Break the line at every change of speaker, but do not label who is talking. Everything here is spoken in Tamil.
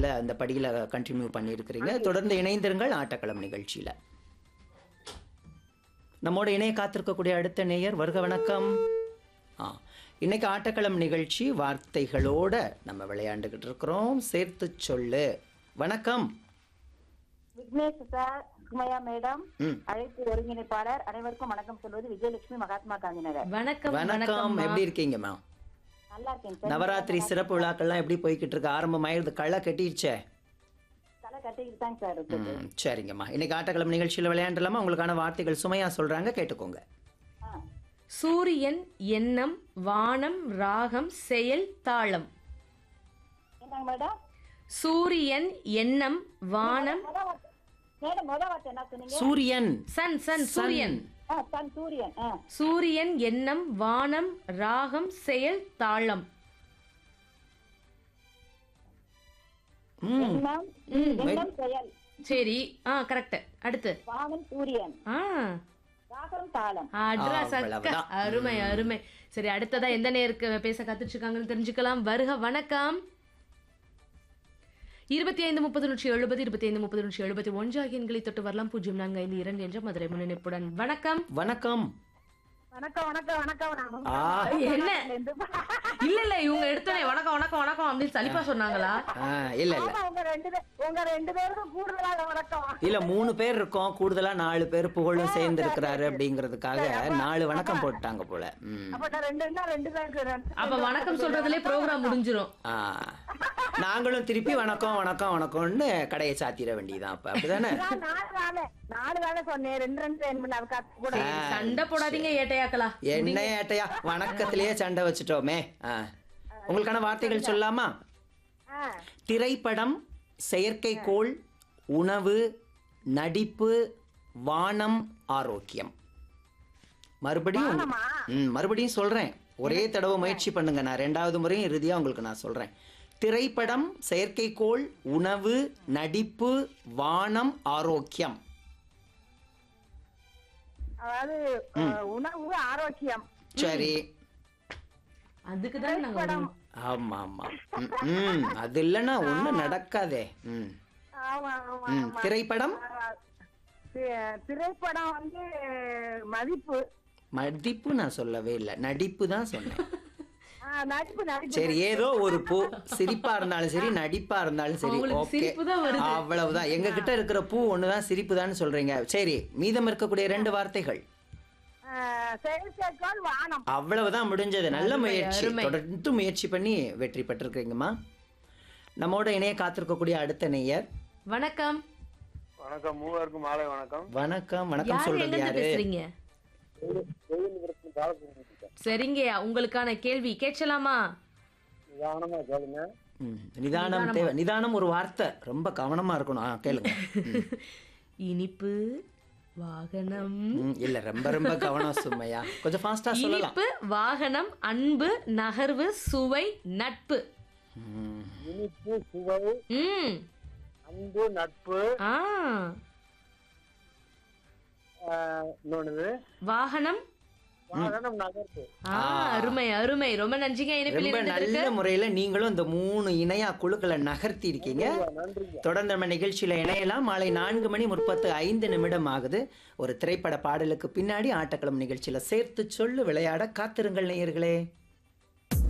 படியில் அந்த படியில் கண்டினியூ பண்ணியிருக்கிறீங்க தொடர்ந்து இணைந்திருங்கள் ஆட்டக்களம் நிகழ்ச்சியில் நம்மோட இணைய காத்திருக்கக்கூடிய அடுத்த நேயர் வருக வணக்கம் ஆ இன்னைக்கு ஆட்டக்களம் நிகழ்ச்சி வார்த்தைகளோட நம்ம விளையாண்டுக்கிட்டு இருக்கிறோம் சேர்த்து சொல்லு வணக்கம்
விக்னேஷ் சார் சுமையா மேடம்
ம்
அழைப்பு ஒருங்கிணைப்பாளர் அனைவருக்கும் வணக்கம் சொல்வது விஜயலட்சுமி மகாத்மா காந்தி நகர்
வணக்கம்
வணக்கம் எப்படி இருக்கீங்கம்மா
நல்லா இருக்கேன் சார்
நவராத்திரி சிறப்பு விழாக்கள்லாம் எப்படி போய்கிட்டு இருக்கு ஆரம்பமாயிருது களை கட்டிடுச்சே
தலை கட்டிக்கிட்டு தாங்க சார் இருக்குது
ம் சரிங்கம்மா இன்னைக்கு ஆட்டக்கிழமை நிகழ்ச்சியில் விளையாண்டலாமா உங்களுக்கான வார்த்தைகள் சுமையா சொல்றாங்க கேட்டுக்கோங்க
ஆ.
சூரியன் எண்ணம் வானம் ராகம் செயல் தாளம்
என்னங்க மேடம்
சூரியன் எண்ணம் வானம்
முத வார்த்தை மேடம் முத வார்த்தை என்ன சொன்னீங்க
சூரியன்
சன் சன் சூரியன்
ஆ சன் சூரியன் ஆ
சூரியன் எண்ணம் வானம் ராகம் செயல் தாளம்
ம்
எண்ணம் எண்ணம் செயல்
சரி ஆ கரெக்ட் அடுத்து
வானம் சூரியன்
ஆ
ராகம் தாளம்
அட்ரா சக்க
அவ்வளவுதான்.
அருமை அருமை சரி அடுத்ததா எந்த நேருக்கு பேச கத்துட்டு இருக்காங்கன்னு தெரிஞ்சுக்கலாம் வருக வணக்கம் இருபத்தி ஐந்து முப்பது நூற்றி எழுபது இருபத்தி ஐந்து முப்பது நூற்றி எழுபத்தி ஒன்று ஆகிய எண்களை தொட்டு வரலாம் பூஜ்ஜியம் நான்கு ஐந்து இரண்டு என்ற மதுரை முன்னிணைப்புடன் வணக்கம்
வணக்கம்
வணக்கம் வணக்கம் வணக்கம் நான்
ஆ
என்ன இல்ல இல்ல இவங்க எடுத்தோடனே வணக்கம் வணக்கம் வணக்கம் அப்படின்னு சலிப்பா சொன்னாங்களா
ஆ, இல்ல இல்ல
ஆமா, உங்க ரெண்டு பேர் உங்க ரெண்டு பேருக்கும் கூடுதலாக வணக்கம்
இல்ல மூணு பேர் இருக்கோம் கூடுதலா நாலு பேர் புகழும் சேர்ந்து இருக்கிறாரு அப்படிங்கிறதுக்காக நாலு வணக்கம் போட்டாங்க போல ம்
அப்ப நான் ரெண்டு என்ன ரெண்டு பேருக்கு ரெண்டு
அப்ப வணக்கம் சொல்றதுலயே ப்ரோக்ராம் முடிஞ்சிரும்
ஆ நாங்களும் திருப்பி வணக்கம் வணக்கம் வணக்கம்னு கடையை சாத்திர வேண்டியதுதான் அப்ப அப்படிதானே
நான் நாலு வேலை நாலு வேலை சொன்னேன் ரெண்டு ரெண்டு ரெண்டு மணி நேரம் காத்து கூட
சண்டை போடாதீங்க ஏட்டையாக்கலா
என்ன ஏட்டையா வணக்கத்திலேயே சண்டை வச்சுட்டோமே ஆ உங்களுக்கான வார்த்தைகள் சொல்லாமா
ஆ
திரைப்படம் செயற்கைக்கோள் உணவு நடிப்பு வானம் ஆரோக்கியம் மறுபடியும்
வானமா?
ம் மறுபடியும் சொல்றேன் ஒரே தடவை முயற்சி பண்ணுங்க நான் ரெண்டாவது முறையும் இறுதியா உங்களுக்கு நான் சொல்றேன் திரைப்படம் செயற்கைக்கோள் உணவு நடிப்பு வானம் ஆரோக்கியம்
அதாவது அஹ், உணவு ஆரோக்கியம்
சரி
அதுக்கு தான் நாங்க வருவோம்.
ஆமா ஆமா ம், ம் அது இல்லைன்னா ஒண்ணும் நடக்காதே ம்
ஆமா ஆமா
ம் திரைப்படம்
அஹ், தி- திரைப்படம் வந்து மதிப்பு
மதிப்பு நான் சொல்லவே இல்லை நடிப்பு தான் சொன்னேன்
ஆஹ், நடிப்பு நடிப்பு
சரி ஏதோ ஒரு பூ சிரிப்பா இருந்தாலும் சரி நடிப்பா இருந்தாலும் சரி
அவங்களுக்கு
ஓகே
சிரிப்பு தான் வருது.
அவ்வளவுதான் எங்க கிட்ட இருக்கிற பூ ஒண்ணுதான் சிரிப்பு தான் சொல்றீங்க சரி மீதம் இருக்கக்கூடிய ரெண்டு வார்த்தைகள்
அஹ், செயற்கைக்கோள் வானம்
அவ்வளவுதான் முடிஞ்சது நல்ல
அருமை,
முயற்சி
அருமை.
தொடர்ந்து முயற்சி பண்ணி வெற்றி பெற்றிருக்கீங்கம்மா நம்மோட இணைய காத்திருக்கக்கூடிய அடுத்த நேயர்
வணக்கம்
வணக்கம் மூவருக்கும் மாலை வணக்கம்
வணக்கம் வணக்கம்
யாரு
சொல்றது
எங்க இருந்து
யாரு
பேசுறீங்க
கோவிந்தபுரத்துக்கு காலப்பூர்
சரிங்க உங்களுக்கான கேள்வி கேட்கலாமா
நிதானமா கேளுங்க
ம், நிதானம் தேவை நிதானம் ஒரு வார்த்தை ரொம்ப கவனமா இருக்கணும் ஆ கேளுங்க ம்.
இனிப்பு வாகனம்
ம், இல்ல ரொம்ப ரொம்ப கவனம் சும்மையா கொஞ்சம் ஃபாஸ்டா சொல்லலாம்
இனிப்பு வாகனம் அன்பு நகர்வு சுவை நட்பு
ம்,
இனிப்பு சுவை
ம்
அன்பு நட்பு
ஆ
ஆஹ், இன்னொன்னு
வாகனம்
வாகனம் நகர்வு
ஆ அருமை அருமை ரொம்ப நன்றிங்க இனிப்பில்
ரொம்ப
இருந்ததற்கு
நல்ல முறையில நீங்களும் இந்த மூணு இணையா குழுக்களை நகர்த்தி இருக்கீங்க
நன்றிங்க
தொடர்ந்து நம்ம நிகழ்ச்சியில இணையலாம் மாலை நான்கு மணி முப்பத்து ஐந்து நிமிடம் ஆகுது ஒரு திரைப்பட பாடலுக்கு பின்னாடி ஆட்டக்களம் நிகழ்ச்சியில சேர்த்து சொல்லு விளையாட காத்திருங்கள் நேயர்களே